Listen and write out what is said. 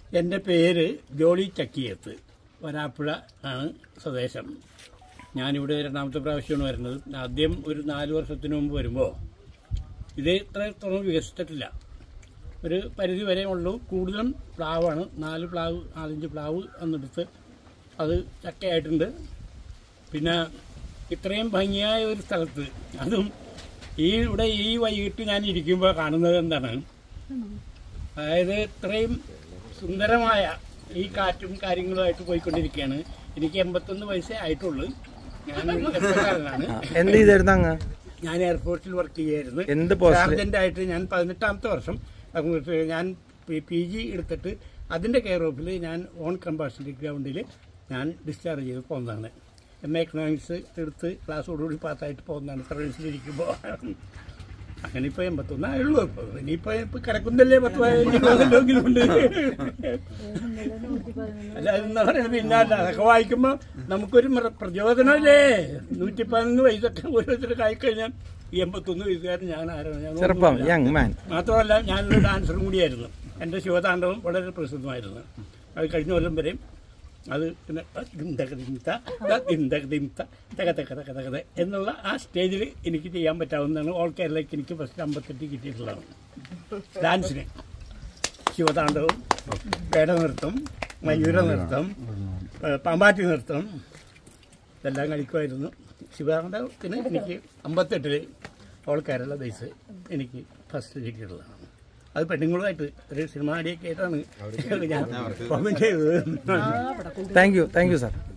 എൻ്റെ പേര് ജോളി ചക്കിയത്ത് വരാപ്പുഴ ആണ് സ്വദേശം ഞാനിവിടെ രണ്ടാമത്തെ പ്രാവശ്യമാണ് വരുന്നത് ആദ്യം ഒരു നാല് വർഷത്തിന് മുമ്പ് വരുമ്പോൾ ഇത് ഇത്രത്തോളം വികസിച്ചിട്ടില്ല ഒരു പരിധി വരെ ഉള്ളൂ കൂടുതലും പ്ലാവാണ് നാല് പ്ലാവ് നാലഞ്ച് പ്ലാവ് എന്നെടുത്ത് അത് ചക്കയായിട്ടുണ്ട് പിന്നെ ഇത്രയും ഭംഗിയായ ഒരു സ്ഥലത്ത് അതും ഈ ഇവിടെ ഈ വൈകിട്ട് ഞാൻ ഇരിക്കുമ്പോൾ കാണുന്നത് എന്താണ് അതായത് ഇത്രയും സുന്ദരമായ ഈ കാറ്റും കാര്യങ്ങളുമായിട്ട് പോയിക്കൊണ്ടിരിക്കുകയാണ് എനിക്ക് എൺപത്തൊന്ന് വയസ്സേ ആയിട്ടുള്ളൂ ഞാൻ ഒരു ചെറുപ്പക്കാരനാണ് എന്ത് ചെയ്തായിരുന്നു അങ്ങ് ഞാൻ എയർപോർട്ടിൽ വർക്ക് ചെയ്യായിരുന്നു എന്ത് പോസ്റ്റില്? സാർജന്റ് ആയിട്ട് ഞാൻ പതിനെട്ടാമത്തെ വർഷം അങ്ങോട്ട് ഞാൻ പി ജി എടുത്തിട്ട് അതിന്റെ കെയർ ഓഫിൽ ഞാൻ ഓൺ കമ്പാഷൻ്റെ ഗ്രൗണ്ടിൽ ഞാൻ ഡിസ്ചാർജ് ചെയ്ത് പോകുന്നതാണ് എം എ എക്കണോമിക്സ് എടുത്ത് ക്ലാസ്സോടുകൂടി പാസ്സായിട്ട് പോകുന്നതാണ് സർവീസിലിരിക്കുമ്പോൾ അങ്ങനെ ഇപ്പോൾ എൺപത്തൊന്നേ ഉള്ളൂ ഇപ്പോൾ ഇനിയിപ്പോൾ ഇപ്പോൾ കിടക്കുന്നല്ലേ പത്ത് പതിനെങ്കിലും ഉണ്ട് അല്ല എന്താ പറയുക പിന്നെ അല്ല അതൊക്കെ വായിക്കുമ്പോൾ നമുക്കൊരു മൃ- പ്രചോദനമല്ലേ നൂറ്റി പതിനൊന്ന് വയസ്സൊക്കെ ഓരോരുത്തർ കഴിഞ്ഞാൽ ഈ എൺപത്തൊന്ന് വയസ്സുകാരൻ ഞാൻ ആരാണ് ഞാൻ ചെറുപ്പം ഒന്നുമില്ല. യങ് മാൻ മാത്രമല്ല ഞാനൊരു ഡാൻസറും കൂടിയായിരുന്നു എൻ്റെ ശിവതാണ്ഡവം വളരെ പ്രസിദ്ധമായിരുന്നു അത് കഴിഞ്ഞ കൊല്ലം വരെയും അത് പിന്നെ ദിന്തകദിന്ത ദിന്തകദിന്ത തക തക തക തക തക എന്നുള്ള ആ സ്റ്റേജിൽ എനിക്ക് ചെയ്യാൻ പറ്റാവുന്നതാണ് ഓൾ കേരളയ്ക്ക് എനിക്ക് ഫസ്റ്റ് അമ്പത്തെട്ട് കിട്ടിയിട്ടുള്ളതാണ് ഡാൻസിന് ശിവതാണ്ഡവം പേട നൃത്തം മയൂര നൃത്തം ഏഹ് പാമ്പാറ്റി നൃത്തം ഇതെല്ലാം കളിക്കുമായിരുന്നു ശിവതാണ്ഡവത്തിന് എനിക്ക് അമ്പത്തെട്ടില് ഓൾ കേരള ബേസ് എനിക്ക് ഫസ്റ്റ് കിട്ടിയിട്ടുള്ളതാണ് അത് പെണ്ണുങ്ങളുമായിട്ട് ഒരു സിനിമ നടിയൊക്കെ ആയിട്ടാണ് ഞാൻ പെർഫോം ചെയ്തത് thank you thank you sir